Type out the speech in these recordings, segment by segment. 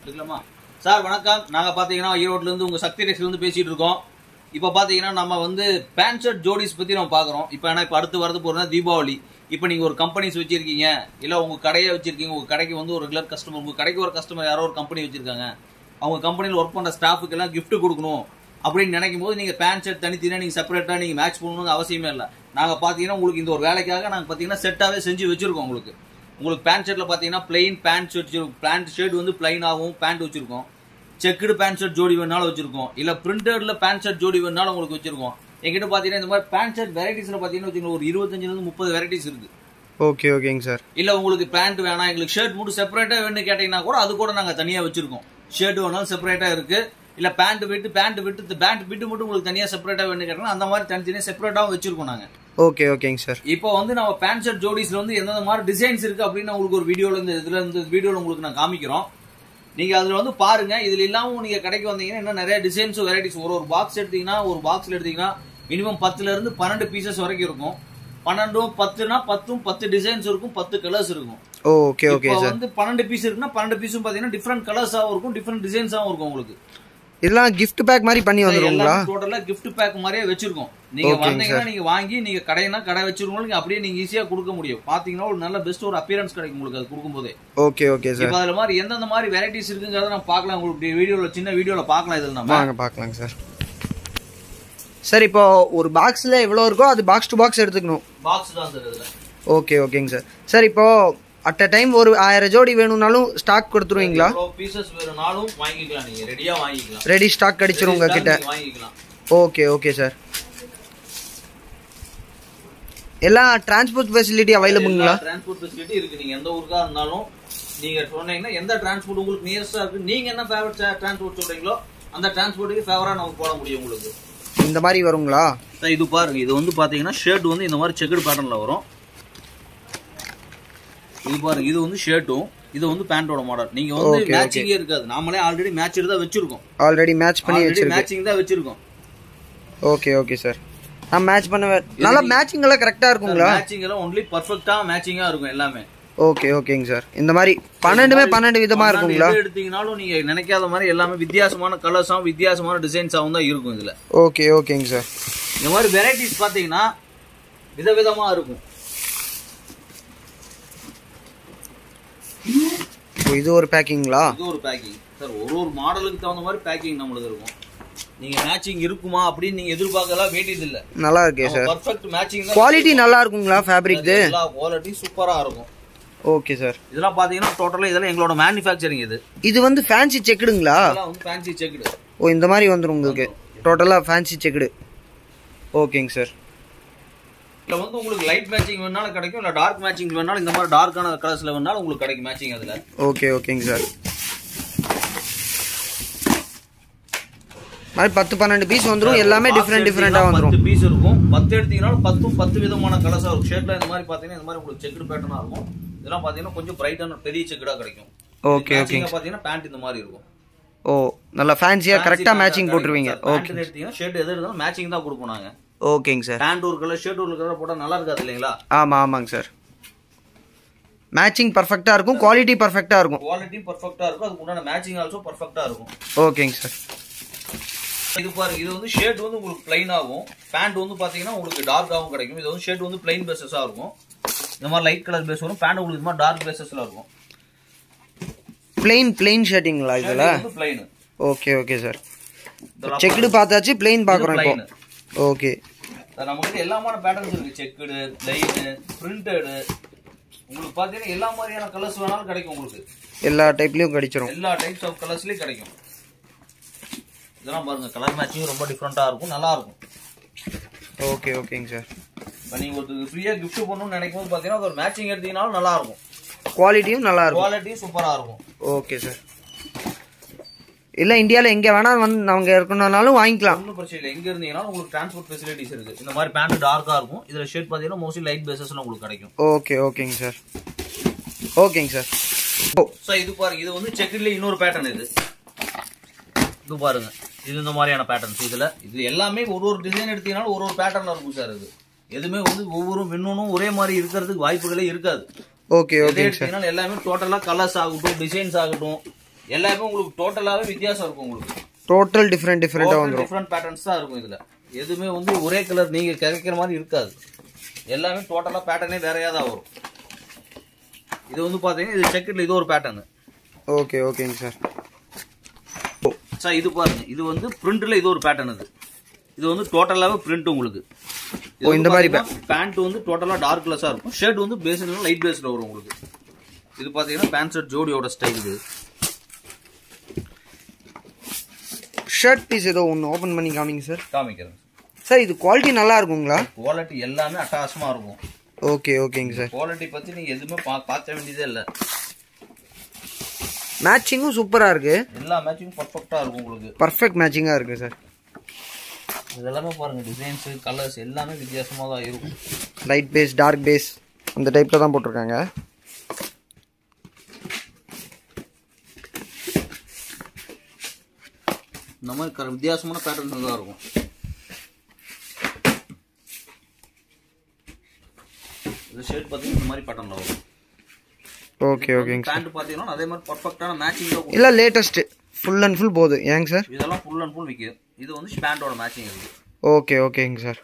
இருக்கலாமா சார் வணக்கம் நாங்க பாத்தீங்கன்னா ஈரோட்ல இருந்து உங்க சக்தி டெக்ஸ்ல இருந்து பேசிட்டு இருக்கோம் இப்போ பாத்தீங்கன்னா நம்ம வந்து பேண்ட் ஷர்ட் ஜோடிஸ் பத்தி நம்ம பாக்குறோம் இப்போ ஏன்னா இப்போ அடுத்து வரது போறதா தீபாவளி இப்போ நீங்க ஒரு கம்பெனிஸ் வச்சிருக்கீங்க இல்ல உங்க கடையை வச்சிருக்கீங்க உங்க கடைக்கு வந்து ஒரு ரெகுலர் கஸ்டமர் உங்க கடைக்கு ஒரு கஸ்டமர் யாரோ ஒரு கம்பெனி வச்சிருக்காங்க அவங்க கம்பெனியில் ஒர்க் பண்ற ஸ்டாஃபுக்கு எல்லாம் gift கொடுக்கணும் அப்படின்னு நினைக்கும் போது நீங்க பேண்ட் ஷர்ட் தனித்தனியா நீங்க செப்பரேட்டா நீங்க மேட்ச் பண்ணணும்னு அவசியமே இல்லை நாங்க பாத்தீங்கன்னா உங்களுக்கு இந்த ஒரு வேலைக்காக நாங்க பாத்தீங்கன்னா செட்டாவே செஞ்சு வச்சிருக்கோம் உங்களுக்கு உங்களுக்கு பேண்ட் ஷர்ட்ல பாத்தீங்கன்னா plain pant shirt pant shirt வந்து பிளைன் ஆகும் பேண்ட் வச்சிருக்கோம் செக்குடு பேண்ட் ஷர்ட் ஜோடி வேணாலும் வச்சிருக்கோம் இல்ல பிரிண்டட்ல பேண்ட் ஷர்ட் ஜோடி வேணாலும் உங்களுக்கு வச்சிருக்கோம் எங்கிட்ட பாத்தீங்கன்னா இந்த மாதிரி பேண்ட் ஷர்ட் வெரைட்டிஸ்ல பாத்தீங்கன்னா வச்சுக்கோங்க ஒரு இருபத்தஞ்சுல இருந்து முப்பது வெரைட்டிஸ் இருக்கு ஓகே ஓகேங்க சார் இல்ல உங்களுக்கு பேண்ட் வேணாம் எங்களுக்கு ஷர்ட் மட்டும் செப்பரேட்டா வேணும்னு கேட்டீங்கன்னா கூட அது கூட நாங்க தனியா வச்சிருக்கோம் ஷர்ட் வேணாலும் செப்பரேட்டா இருக்கு இல்ல பேண்ட் விட்டு பேண்ட் விட்டு பேண்ட் விட்டு மட்டும் உங்களுக்கு தனியா செப்பரேட்டா வேணும்னு கேட்டீங்கன்னா அந்த மாதிரி தனித்தனியா செப்பரேட்டாவும் வச்சிருக்கோம் நாங்க ஓகே ஓகேங்க சார் இப்போ வந்து நம்ம பேண்ட் ஷர்ட் ஜோடிஸ்ல வந்து எந்தெந்த மாதிரி டிசைன்ஸ் இருக்கு அப்படின்னு உங்களுக்கு ஒரு வீடியோல இந்த இதுல இந்த வீடியோல உங்களுக்கு நான் காமிக்கிறோம் நீங்க அதுல வந்து பாருங்க இதுல இல்லாம நீங்க கடைக்கு வந்தீங்கன்னா இன்னும் நிறைய டிசைன்ஸ் வெரைட்டிஸ் ஒரு ஒரு பாக்ஸ் எடுத்தீங்கன்னா ஒரு பாக்ஸ்ல எடுத்தீங்கன்னா மினிமம் பத்துல இருந்து பன்னெண்டு பீசஸ் வரைக்கும் இருக்கும் பன்னெண்டும் பத்துனா பத்தும் பத்து டிசைன்ஸ் இருக்கும் பத்து கலர்ஸ் இருக்கும் ஓகே ஓகே இப்போ சார் வந்து பன்னெண்டு பீஸ் இருக்குன்னா பன்னெண்டு பீஸும் பாத்தீங்கன்னா டிஃப்ரெண்ட் கலர்ஸாவும் இருக்கும் டிஃப்ரெண்ட் டிசைன்ஸாவும் இருக்கும் உங்களுக்கு இதெல்லாம் gift பேக் மாதிரி பண்ணி வந்துருங்களா டோட்டலா gift பேக் மாதிரியே வச்சிருக்கோம் நீங்க ஓகேங்க வந்தீங்கன்னா நீங்க வாங்கி நீங்க கடைனா கடை வச்சிருக்கோம் நீங்க அப்படியே நீங்க ஈஸியா கொடுக்க முடியும் பாத்தீங்கன்னா ஒரு நல்ல பெஸ்ட் ஒரு அப்பியரன்ஸ் கிடைக்கும் உங்களுக்கு அது கொடுக்கும்போதே ஓகே ஓகே சார் இப்போ அதுல மாதிரி எந்தெந்த மாதிரி வெரைட்டிஸ் இருக்குங்கிறத நம்ம பார்க்கலாம் உங்களுக்கு வீடியோல சின்ன வீடியோல பார்க்கலாம் இதுல நம்ம வாங்க பார்க்கலாங்க சார் சார் இப்போ ஒரு பாக்ஸ்ல எவ்வளோ இருக்கோ அது பாக்ஸ் டு பாக்ஸ் எடுத்துக்கணும் பாக்ஸ் தான் சார் இதுல ஓகே ஓகேங்க சார் சார் இப்போ அட் அ டைம் ஒரு ஆயிரம் ஜோடி வேணும்னாலும் ஸ்டாக் கொடுத்துருவீங்களா பீசஸ் வேணும்னாலும் வாங்கிக்கலாம் நீங்க ரெடியா வாங்கிக்கலாம் ரெடி ஸ்டாக் கிடைச்சிரும் உங்க கிட்ட நீங்க வாங்கிக்கலாம் ஓகே ஓகே சார் எல்லா டிரான்ஸ்போர்ட் ஃபெசிலிட்டி அவைலபிளுங்களா டிரான்ஸ்போர்ட் ஃபெசிலிட்டி இருக்கு நீங்க எந்த ஊருக்கா இருந்தாலும் நீங்க சொன்னீங்கன்னா எந்த டிரான்ஸ்போர்ட் உங்களுக்கு நியரஸ்டா இருக்கு நீங்க என்ன ஃபேவரட் டிரான்ஸ்போர்ட் சொல்றீங்களோ அந்த டிரான்ஸ்போர்ட்டுக்கு ஃபேவரா நம்ம போட முடியும் உங்களுக்கு இந்த மாதிரி வருங்களா சார் இது பாருங்க இது வந்து பாத்தீங்கன்னா ஷர்ட் வந்து இந்த மாதிரி செக்குடு பேட்டர்ன்ல வரும் இது பாருங்க இது வந்து ஷர்ட்டும் இது வந்து பேண்டோட மாடல் நீங்க வந்து Okay, okay. மேட்சிங்கே இருக்காது நாமளே ஆல்ரெடி மேட்ச் தான் வச்சிருக்கோம் ஆல்ரெடி மேட்ச் பண்ணி ஆல்ரெடி வச்சிருக்கு மேட்சிங் தான் வச்சிருக்கோம் ஓகே ஓகே சார் நான் மேட்ச் பண்ண வே- நல்லா மேட்சிங் எல்லாம் கரெக்டா இருக்குங்களா மேட்சிங் எல்லாம் ஒன்லி பர்ஃபெக்ட்டா மேட்சிங்கா இருக்கும் எல்லாமே ஓகே ஓகேங்க சார் இந்த மாதிரி பன்னெண்டுமே பன்னெண்டு விதமா பன்னெண்டு இருக்குங்களா எது எடுத்தீங்கனாலும் நீங்க நினைக்காத மாதிரி எல்லாமே வித்தியாசமான கலர்ஸாவும் வித்தியாசமான டிசைன்ஸாவும் தான் இருக்கும் இதுல ஓகே ஓகேங்க சார் இந்த மாதிரி வெரைட்டிஸ் பாத்தீங்கன்னா விதவிதமா இருக்கும் இப்போ இது ஒரு பேக்கிங்களா இது ஒரு பேக்கிங் சார் ஒரு ஒரு மாடலுக்கு தகுந்த மாதிரி பேக்கிங் நம்மளுக்கு இருக்கும் நீங்க மேட்சிங் இருக்குமா அப்படின்னு நீங்க எதிர்பார்க்கலாம் வேண்டியது இல்ல நல்லா இருக்கே சார் பர்ஃபெக்ட் மேட்சிங் தான் குவாலிட்டி நல்லா இருக்குங்களா ஃபேப்ரிக் எல்லா குவாலிட்டி சூப்பரா இருக்கும் ஓகே சார் இதெல்லாம் பாத்தீங்கன்னா டோட்டலா இதெல்லாம் எங்களோட மேனுஃபேக்சரிங் இது இது வந்து ஃபேன்சி செக்குடுங்களா இதெல்லாம் வந்து ஃபேன்சி செக்குடு ஓ இந்த மாதிரி வந்துரும் உங்களுக்கு டோட்டலா ஃபேன்சி செக்குடு ஓகேங்க சார் இதுல வந்து உங்களுக்கு லைட் மேட்சிங் வேணாலும் கிடைக்கும் இல்ல டார்க் மேட்சிங் வேணாலும் இந்த மாதிரி டார்க்கான கலர்ஸ்ல வேணாலும் உங்களுக்கு கிடைக்கும் மேட்சிங் அதுல ஓகே ஓகேங்க சார் மாதிரி பத்து பன்னெண்டு பீஸ் வந்துரும் எல்லாமே டிஃப்ரெண்ட் டிஃப்ரெண்டாக வந்துரும் பத்து பீஸ் இருக்கும் பத்து எடுத்தீங்கனாலும் பத்தும் பத்து விதமான கலர்ஸா இருக்கும் ஷர்ட்ல இந்த மாதிரி பாத்தீங்கன்னா இந்த மாதிரி உங்களுக்கு செக்குடு பேட்டர்னா இருக்கும் இதெல்லாம் பாத்தீங்கன்னா கொஞ்சம் பிரைட்டான பெரிய செக்குடா கிடைக்கும் ஓகே ஓகே மேட்சிங்கா பாத்தீங்கன்னா பேண்ட் இந்த மாதிரி இருக்கும் ஓ நல்லா ஃபேன்சியாக கரெக்டாக மேட்சிங் போட்டுருவீங்க ஓகே பேண்ட் எடுத்தீங்கன்னா ஷர்ட் எது இருந்தாலும் மேட்சிங் தான் கொடுப்போம் நாங்க ஓகேங்க சார் பேண்ட் ஒரு கலர் ஷர்ட் ஒரு கலர் போட்டா நல்லா இருக்காது இல்லைங்களா ஆமாம் ஆமாங்க சார் மேட்சிங் பர்ஃபெக்டாக இருக்கும் குவாலிட்டி பர்ஃபெக்டாக இருக்கும் குவாலிட்டி பர்ஃபெக்ட்டா இருக்கும் அதுக்கு உண்டான மேட்சிங் ஆல்சோ பர்ஃபெக்ட்டா இருக்கும் ஓகேங்க சார் இது பாருங்க இது வந்து ஷர்ட் வந்து உங்களுக்கு பிளைன் ஆகும் பேண்ட் வந்து பாத்தீங்கன்னா உங்களுக்கு டார்க் ஆகும் கிடைக்கும் இது வந்து ஷர்ட் வந்து பிளைன் பேசஸா இருக்கும் இந்த மாதிரி லைட் கலர் பேஸ் வரும் பேண்ட் உங்களுக்கு இந்த மாதிரி டார்க் பேசஸ்ல இருக்கும் பிளெயின் பிளெயின் ஷர்ட்டிங்களா Shirt இதில் வந்து plain okay okay sir checked பார்த்தாச்சு பிளெயின் பார்க்குறோம் இப்போ plain. ஓகே நமக்கு எல்லாமான பேட்டர்ன்ஸ் இருக்கு செக்குடு பிளைனு பிரிண்டடு உங்களுக்கு பாத்தீங்கன்னா எல்லா மாதிரியான கலர்ஸ் வேணாலும் கிடைக்கும் உங்களுக்கு எல்லா டைப்லேயும் கிடைச்சிரும் எல்லா டைப்ஸ் ஆஃப் கலர்ஸ்லயும் கிடைக்கும் இதெல்லாம் பாருங்க கலர் மேட்சிங் ரொம்ப டிஃப்ரெண்டா இருக்கும் நல்லா இருக்கும் ஓகே ஓகேங்க சார் இப்போ நீங்க ஒருத்தருக்கு ஃப்ரீயா gift பண்ணணும்னு நினைக்கும் போது பாத்தீங்கன்னா அது ஒரு மேட்சிங் எடுத்தீங்கனாலும் நல்லா இருக்கும் குவாலிட்டியும் நல்லா இருக்கும் குவாலிட்டி சூப்பரா இருக்கும் ஓகே சார் இல்லை இந்தியாவில் எங்கே வேணால் வந்து அவங்க இருக்கணும்னாலும் வாங்கிக்கலாம் ஒன்றும் பிரச்சனை இல்லை எங்க இருந்தீங்கன்னா உங்களுக்கு டிரான்ஸ்போர்ட் ஃபெசிலிட்டிஸ் இருக்கு இந்த மாதிரி பேண்ட் டார்க்கா இருக்கும் இதுல ஷர்ட் பாத்தீங்கன்னா மோஸ்ட்லி லைட் பேசஸ்ல உங்களுக்கு கிடைக்கும் ஓகே ஓகேங்க சார் ஓகேங்க சார் ஓ ஸோ இது பாருங்க இது வந்து செக்குல இன்னொரு பேட்டர்ன் இது இது பாருங்க இது இந்த மாதிரியான பேட்டர்ன்ஸ் இதுல இது எல்லாமே ஒரு ஒரு டிசைன் எடுத்தீங்கனாலும் ஒரு ஒரு பேட்டர்ன்ல இருக்கும் சார் இது எதுவுமே வந்து ஒவ்வொரு இன்னொன்னும் ஒரே மாதிரி இருக்கிறதுக்கு வாய்ப்புகளே இருக்காது ஓகே எது ஓகேங்க சார் எடுத்தீங்கனாலும் எல்லாமே டோட்டலா கலர்ஸ் ஆகட்டும் டிசைன்ஸ் ஆகட்டும் எல்லாமே உங்களுக்கு டோட்டலாவே வித்தியாசம் இருக்கும் உங்களுக்கு டோட்டல் டிஃப்ரெண்ட் டிஃப்ரெண்ட்டாக வந்துடும் டிஃப்ரெண்ட் பேட்டர்ன்ஸ் தான் இருக்கும் இதுல எதுவுமே வந்து ஒரே கலர் நீங்க கிடைக்கிற மாதிரி இருக்காது எல்லாமே டோட்டலா பேட்டர்னே வேறையா தான் வரும் இது வந்து பாத்தீங்கன்னா இது செக்கெட்ல இது ஒரு பேட்டர்ன் ஓகே ஓகேங்க சார் சார் இது பாருங்க இது வந்து பிரிண்ட்ல இது ஒரு பேட்டர்ன் இது இது வந்து டோட்டலாவே பிரிண்ட் உங்களுக்கு ஓ, இந்த மாதிரி பேண்ட் வந்து டோட்டலா டார்க் கலர்ஸா இருக்கும் ஷர்ட் வந்து பேஸ்ல லைட் பேஸ்ல வரும் உங்களுக்கு இது பாத்தீங்கன்னா பேண்ட் ஷர்ட் ஜோடியோட ஸ்டைல் இது ஷர்ட் பீஸ் ஏதோ ஒன்று ஓப்பன் பண்ணி காமிங்க சார் காமிக்கிறேன் சார் இது குவாலிட்டி நல்லா இருக்குங்களா குவாலிட்டி எல்லாமே அட்டகாசமா இருக்கும் ஓகே ஓகேங்க சார் குவாலிட்டி பத்தி நீங்க எதுவுமே பா- பார்க்க வேண்டியதே இல்ல மேட்சிங்கும் சூப்பராக இருக்கு எல்லா மேட்சும் பர்ஃபெக்டா இருக்கும் உங்களுக்கு பர்ஃபெக்ட் மேட்சிங்காக இருக்கு சார் இதெல்லாமே பாருங்க டிசைன்ஸ் கலர்ஸ் எல்லாமே வித்தியாசமா தான் இருக்கும் லைட் பேஸ் டார்க் பேஸ் அந்த டைப்பில் தான் போட்டிருக்காங்க இந்த மாதிரி க- வித்தியாசமான பேட்டர்ன்ஸ் தான் இருக்கும் இந்த ஷர்ட் பார்த்தீங்கன்னா இந்த மாதிரி பேட்டர்ன்ல வரும் ஓகே ஓகேங்க சார் பேண்ட் பார்த்தீங்கன்னா அதே மாதிரி பர்ஃபெக்டான மேட்சிங் இல்லை லேட்டஸ்ட்டு ஃபுல் அண்ட் ஃபுல் போகுது ஏங்க சார் இதெல்லாம் ஃபுல் அண்ட் ஃபுல் விற்கிது இது வந்து பேண்டோட மேட்சிங் இருக்கு ஓகே ஓகேங்க சார்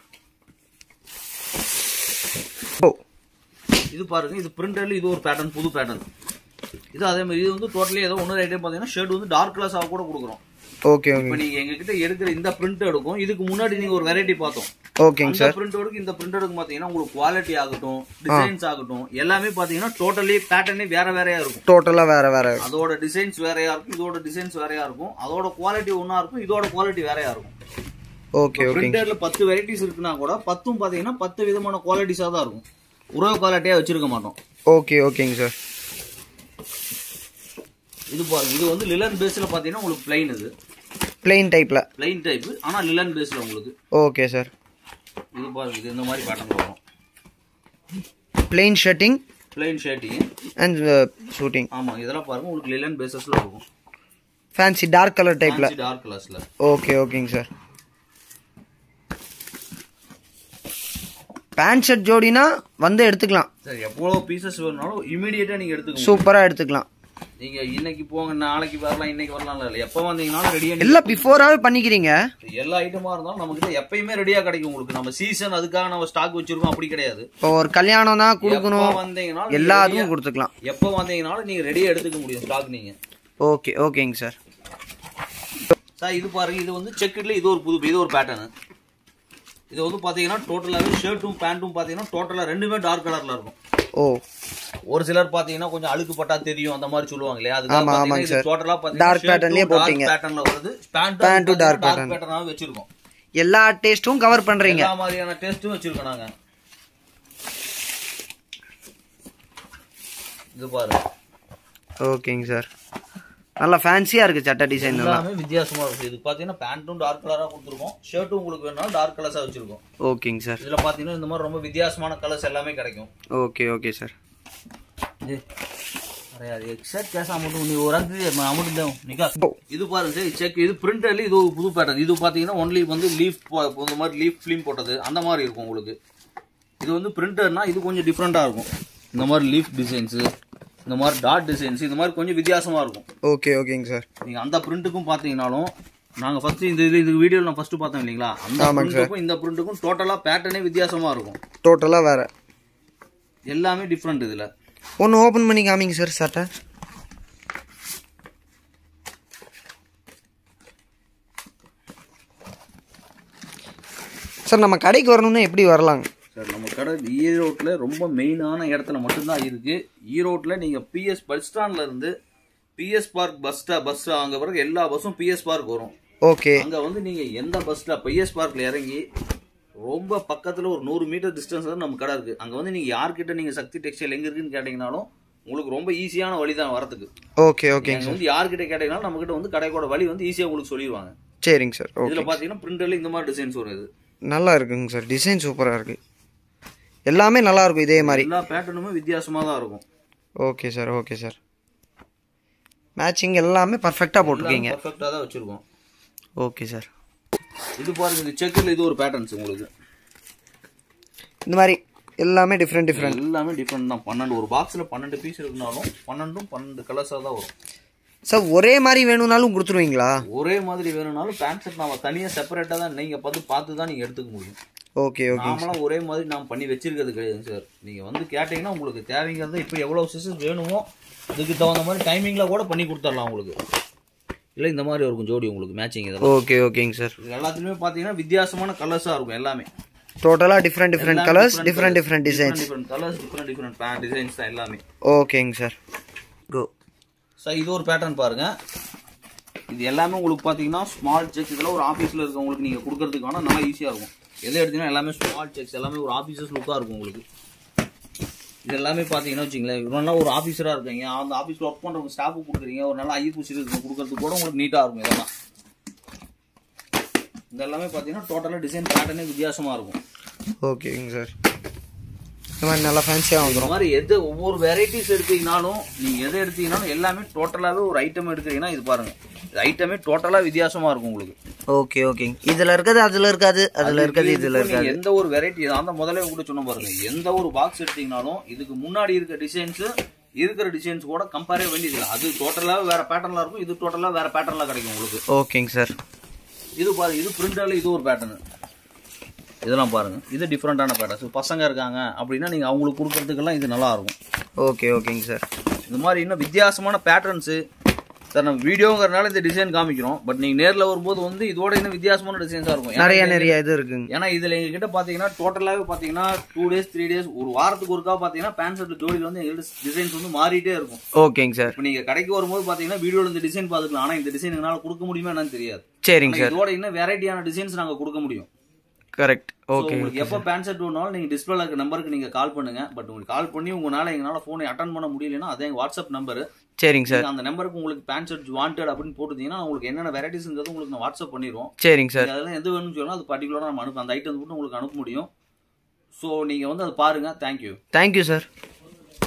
ஓ இது பாருங்க இது பிரிண்டர்ல இது ஒரு பேட்டர்ன் புது பேட்டர்ன் இது அதே மாதிரி இது வந்து டோட்டலி ஏதோ ஒன்று ஐட்டம் பார்த்தீங்கன்னா ஷர்ட் வந்து டார்க் கலர்ஸாக கூட கொடுக்குறோம் ஓகே இப்போ ஓகே நீங்க எங்ககிட்ட எடுக்கிற இந்த பிரிண்ட் எடுக்கும் இதுக்கு முன்னாடி நீங்க ஒரு வெரைட்டி பார்த்தோம் ஓகேங்க அந்த சார் பிரிண்டோடுக்கு இந்த பிரிண்டோடுக்கு பாத்தீங்கன்னா உங்களுக்கு குவாலிட்டி ஆகட்டும் டிசைன்ஸ் ஆகட்டும் எல்லாமே பாத்தீங்கன்னா டோட்டலி பேட்டர்னே வேற வேறையா இருக்கும் டோட்டலாக வேற வேற அதோட டிசைன்ஸ் வேறையா இருக்கும் இதோட டிசைன்ஸ் வேறையா இருக்கும் அதோட குவாலிட்டி ஒண்ணா இருக்கும் இதோட குவாலிட்டி வேறையா இருக்கும் ஓகே ஓகேங்க பிரிண்டர்ல பத்து வெரைட்டிஸ் இருக்குன்னா கூட பத்தும் பாத்தீங்கன்னா பத்து விதமான குவாலிட்டிஸா தான் இருக்கும் உறவு குவாலிட்டியா வச்சிருக்க மாட்டோம் ஓகே ஓகேங்க சார் இது பாருங்க இது வந்து லிலன் பேஸ்ல பாத்தீங்கன்னா உங்களுக்கு பிளைன் இது பிளெயின் டைப்பில் பிளைன் டைப் ஆனா லிலன் பேஸ்ல உங்களுக்கு ஓகே சார் இது பாருங்க இது இந்த மாதிரி பேட்டர்ன் வரும் plain shirting plain shirting and suiting ஆமா இதெல்லாம் பாருங்க உங்களுக்கு லிலன் பேசஸ்ல இருக்கும் ஃபேன்சி டார்க் கலர் டைப்பில் டார்க் கலர்ஸ்ல ஓகே ஓகேங்க சார் பேண்ட் ஷர்ட் ஜோடினா வந்து எடுத்துக்கலாம் சரி எவ்வளவு பீசஸ் வேணும்னாலும் இமீடியட்டா நீங்க எடுத்துக்கணும் சூப்பராக எடுத்துக்கலாம் நீங்க இன்னைக்கு போங்க நாளைக்கு வரலாம் இன்னைக்கு வரலாம் இல்ல எப்ப வந்தீங்கனாலும் ரெடியா எல்லாம் பிஃபோராகவே பண்ணிக்கிறீங்க எல்லா ஐட்டமா இருந்தாலும் நம்ம கிட்ட எப்பயுமே ரெடியா கிடைக்கும் உங்களுக்கு நம்ம சீசன் அதுக்காக நம்ம ஸ்டாக் வச்சிருக்கோம் அப்படி கிடையாது இப்போ ஒரு கல்யாணம் தான் கொடுக்கணும் எப்ப வந்தீங்கனாலும் எல்லா நீங்க இதுவும் ready-ஆ- கொடுத்துக்கலாம் எப்ப வந்தீங்கனாலும் நீங்க ரெடியா எடுத்துக்க முடியும் ஸ்டாக் நீங்க ஓகே ஓகேங்க சார் சார் இது பாருங்க இது வந்து செக்குல இது ஒரு புது இது ஒரு பேட்டர்ன் இது வந்து பாத்தீங்கன்னா டோட்டலாவே ஷர்ட்டும் பேண்ட்டும் பாத்தீங்கன்னா டோட்டலா ரெண்டுமே டார்க் கலர்ல இருக்கும் ஓ ஒரு சிலர் பாத்தீங்கன்னா கொஞ்சம் அழுக்கு பட்டா தெரியும் அந்த மாதிரி சொல்லுவாங்க இல்லையா ஆமா, ஆமாங்க அதுக்கு சார். டோட்டலா Dark patternலயே போட்டீங்க. பேட்டர்ன்ல வருது Pant pant to dark dark pattern. பேட்டர்னாவே வச்சிருக்கோம் எல்லா டேஸ்ட்டும் கவர் பண்றீங்க எல்லா மாதிரியான டேஸ்ட்டும் வச்சிருக்கோம் நாங்க இது பாரு ஓகேங்க சார் நல்லா ஃபேன்சியா இருக்கு சட்டை டிசைன் எல்லாம் எல்லாமே வித்தியாசமா இருக்கு இது பாத்தீங்கன்னா பேண்ட்டும் டார்க் கலரா கொடுத்துருக்கோம் ஷர்ட்டும் உங்களுக்கு வேணாலும் டார்க் கலர்ஸா வச்சிருக்கோம் ஓகேங்க சார் இதுல பாத்தீங்கன்னா இந்த மாதிரி ரொம்ப வித்தியாசமான கலர்ஸ் எல்லாமே கிடைக்கும் ஓகே ஓகே சார் இது अरे यार एक शर्ट कैसा अमाउंट नहीं हो रहा है अमाउंट दे निकाल இது பாருங்க சார் செக் இது பிரிண்டர்ல இது ஒரு புது பேட்டர்ன் இது பாத்தீங்கன்னா ஒன்லி வந்து லீஃப் இந்த மாதிரி லீஃப் ஃபிலிம் போட்டது அந்த மாதிரி இருக்கும் உங்களுக்கு இது வந்து பிரிண்டர்னா இது கொஞ்சம் டிஃப்ரெண்டா இருக்கும் இந்த மாதிரி லீஃப் டிசைன்ஸ் இந்த மாதிரி டாட் டிசைன்ஸ் இந்த மாதிரி கொஞ்சம் வித்தியாசமா இருக்கும் ஓகே ஓகேங்க சார் நீங்க அந்த பிரிண்ட்டுக்கும் பாத்தீங்கன்னாலும் நாங்க ஃபர்ஸ்ட் இந்த இது இது வீடியோல நான் ஃபர்ஸ்ட் பார்த்தோம் இல்லைங்களா அந்த பிரிண்ட்டுக்கும் இந்த பிரிண்ட்டுக்கும் டோட்டலா பேட்டர்னே வித்தியாசமா இருக்கும் டோட்டலாக வேற எல்லாமே டிஃப்ரெண்ட் இதுல ஒன்று ஓப்பன் பண்ணி காமிங்க சார் சட்டை சார் நம்ம கடைக்கு வரணும்னா எப்படி வரலாங்க சார் நம்ம கடை ஈரோட்டில் ரொம்ப மெயினான இடத்துல மட்டும்தான் இருக்கு ஈரோட்டில் நீங்கள் பிஎஸ் பஸ் ஸ்டாண்ட்ல இருந்து பிஎஸ் பார்க் பஸ் ஸ்டா பஸ் அங்கே பிறகு எல்லா பஸ்ஸும் பிஎஸ் பார்க் வரும் ஓகே அங்கே வந்து நீங்கள் எந்த பஸ்ல பிஎஸ் பார்க்ல இறங்கி ரொம்ப பக்கத்தில் ஒரு நூறு மீட்டர் டிஸ்டன்ஸ் தான் நம்ம கடை இருக்கு அங்கே வந்து நீங்கள் யார்கிட்ட நீங்கள் சக்தி டெக்ஸ்டைல் எங்கே இருக்குன்னு கேட்டிங்கனாலும் உங்களுக்கு ரொம்ப ஈஸியான வழி தான் வரதுக்கு ஓகே ஓகேங்க நீங்கள் சார் வந்து யார்கிட்ட கேட்டிங்கனாலும் நம்மகிட்ட வந்து கடைக்கோட வழி வந்து ஈஸியாக உங்களுக்கு சொல்லிடுவாங்க சரிங்க சார் ஓகே இதில் பார்த்தீங்கன்னா பிரிண்டர்ல இந்த மாதிரி டிசைன்ஸ் வருது நல்லா இருக்குங்க சார் டிசைன் சூப்பராக இருக்கு எல்லாமே நல்லா இருக்கும் இதே மாதிரி எல்லா பேட்டர்னுமே வித்தியாசமாக தான் இருக்கும் okay sir okay sir matching எல்லாமே பர்ஃபெக்டாக போட்டிருக்கீங்க பர்ஃபெக்டாக தான் வச்சிருக்கோம் ஓகே சார் இது பாருங்க இது செக்கில் இது ஒரு பேட்டர்ன்ஸ் உங்களுக்கு இந்த மாதிரி எல்லாமே டிஃப்ரெண்ட் டிஃப்ரெண்ட் எல்லாமே டிஃப்ரெண்ட் தான் பன்னெண்டு ஒரு பாக்ஸில் பன்னெண்டு பீஸ் இருக்குனாலும் பன்னெண்டும் பன்னெண்டு கலர்ஸாக தான் வரும் சார் ஒரே மாதிரி வேணும்னாலும் கொடுத்துருவீங்களா ஒரே மாதிரி வேணும்னாலும் பேண்ட் ஷர்ட் நம்ம தனியாக செப்பரேட்டாக தான் நீங்கள் பார்த்து பார்த்து தான் நீங்கள் எடுத்துக்க முடியும் ஓகே ஓகே நாமளாம் ஒரே மாதிரி நாம் பண்ணி வச்சிருக்கிறது கிடையாது சார் நீங்கள் வந்து கேட்டிங்கன்னா உங்களுக்கு தேவைங்கிறத இப்போ எவ்வளோ சிசஸ் வேணுமோ அதுக்கு தகுந்த மாதிரி டைமிங்கில் கூட பண்ணி கொடுத்துடலாம் உங்களுக்கு இல்லை இந்த மாதிரி இருக்கும் ஜோடி உங்களுக்கு மேட்சிங் இதெல்லாம் ஓகே ஓகேங்க சார் இது எல்லாத்துலேயுமே பார்த்தீங்கன்னா வித்தியாசமான கலர்ஸாக இருக்கும் எல்லாமே டோட்டலாக different different colours different different designs different colours different different designs தான் எல்லாமே ஓகேங்க சார் கோ சார் இது ஒரு பேட்டர்ன் பாருங்க இது எல்லாமே உங்களுக்கு பார்த்தீங்கன்னா ஸ்மால் செக்ஸ் இதெல்லாம் ஒரு ஆஃபீஸில் இருக்கவங்களுக்கு நீங்கள் கொடுக்கறதுக்கு வேணால் நல்லா ஈஸியாக இருக்கும் எதை எடுத்தீங்கன்னா எல்லாமே ஸ்மால் செக்ஸ் எல்லாமே ஒரு ஆஃபீஸர்ஸ் லுக்காக இருக்கும் உங்களுக்கு இது எல்லாமே பார்த்தீங்கன்னா வச்சுங்களேன் இவ்வளோ நாள் ஒரு ஆஃபீஸராக இருக்கீங்க அந்த ஆஃபீஸில் ஒர்க் பண்ணுறவங்க ஸ்டாஃபுக்கு கொடுக்குறீங்க ஒரு நல்ல ஐப்பூசி இருக்கு கொடுக்கறதுக்கு கூட உங்களுக்கு நீட்டாக இருக்கும் இதெல்லாம் இது எல்லாமே பார்த்தீங்கன்னா டோட்டலாக டிசைன் பேட்டர்னே வித்தியாசமாக இருக்கும் ஓகேங்க சார் இந்த மாதிரி நல்லா ஃபேன்சியாக வந்துடும் இந்த மாதிரி எது ஒவ்வொரு வெரைட்டிஸ் எடுத்தீங்கனாலும் நீங்க எதை எடுத்தீங்கனாலும் எல்லாமே டோட்டலாவே ஒரு ஐட்டம் எடுக்கிறீங்கன்னா இது பாருங்க இது ஐட்டமே டோட்டலா வித்தியாசமா இருக்கும் உங்களுக்கு ஓகே ஓகேங்க இதில் இருக்கிறது அதில் இருக்காது அதில் இருக்கிறது இதில் நீங்க இருக்காது எந்த ஒரு வெரைட்டி அந்த முதல்ல கூட சொன்ன பாருங்க எந்த ஒரு பாக்ஸ் எடுத்தீங்கனாலும் இதுக்கு முன்னாடி இருக்க டிசைன்ஸ் இருக்கிற டிசைன்ஸ் கூட கம்பேரே வேண்டியதில்லை அது டோட்டலாவே வேற பேட்டர்ன்ல இருக்கும் இது டோட்டலா வேற பேட்டர்ன்ல கிடைக்கும் உங்களுக்கு ஓகேங்க சார் இது பாருங்க இது பிரிண்டர்ல இது ஒரு பேட்டர்ன் இதெல்லாம் பாருங்க இது டிஃப்ரெண்டான பேட்டர்ன் பசங்க இருக்காங்க அப்படின்னா நீங்க அவங்களுக்கு கொடுக்கறதுக்கெல்லாம் இது நல்லா இருக்கும் ஓகே ஓகேங்க சார் இந்த மாதிரி இன்னும் வித்தியாசமான பேட்டர்ன்ஸு சார் நம்ம வீடியோங்கிறனால இந்த டிசைன் காமிக்கிறோம் பட் நீங்க நேர்ல வரும்போது வந்து இதோட இன்னும் வித்தியாசமான டிசைன்ஸா இருக்கும் ஏன்னா நிறைய இது- நிறைய இது இருக்குங்க ஏன்னா இதுல எங்க கிட்ட பாத்தீங்கன்னா டோட்டலாவே பாத்தீங்கன்னா டூ டேஸ் த்ரீ டேஸ் ஒரு வாரத்துக்கு ஒருக்கா பாத்தீங்கன்னா பேண்ட் ஷர்ட் ஜோடியில் வந்து எங்கள்கிட்ட டிசைன்ஸ் வந்து மாறிட்டே இருக்கும் ஓகேங்க சார் இப்போ நீங்க கடைக்கு வரும்போது பாத்தீங்கன்னா வீடியோல இந்த டிசைன் பாத்துக்கலாம் ஆனா இந்த டிசைன் எங்களால கொடுக்க முடியுமா என்னன்னு தெரியாது சரிங்க ஆனா சார் இதோட இன்னும் வெரைட்டியான டிசைன்ஸ் நாங்க கொடுக்க முடியும் கரெக்ட் So, ஓகே உங்களுக்கு எப்போ பேண்ட் ஷர்ட் வேணாலும் நீங்க டிஸ்பிளேல இருக்க நம்பருக்கு நீங்க கால் பண்ணுங்க பட் உங்களுக்கு கால் பண்ணி உங்களால எங்களால போனை அட்டன் பண்ண முடியலன்னா அதே எங்க வாட்ஸ்அப் நம்பர் சரிங்க சார் அந்த நம்பருக்கு உங்களுக்கு பேண்ட் ஷர்ட் வாண்டட் அப்படின்னு போட்டுட்டீங்கன்னா உங்களுக்கு என்னென்ன வெரைட்டிஸ்ங்கிறது உங்களுக்கு நான் வாட்ஸ்அப் பண்ணிடுவோம் சரிங்க சார் நீங்க அதெல்லாம் எது வேணும்னு சொன்னா அது பர்டிகுலராக நம்ம அனுப்ப அந்த ஐட்டம் மட்டும் உங்களுக்கு அனுப்ப முடியும் ஸோ நீங்க வந்து அதை பாருங்க தேங்க்யூ தேங்க்யூ சார்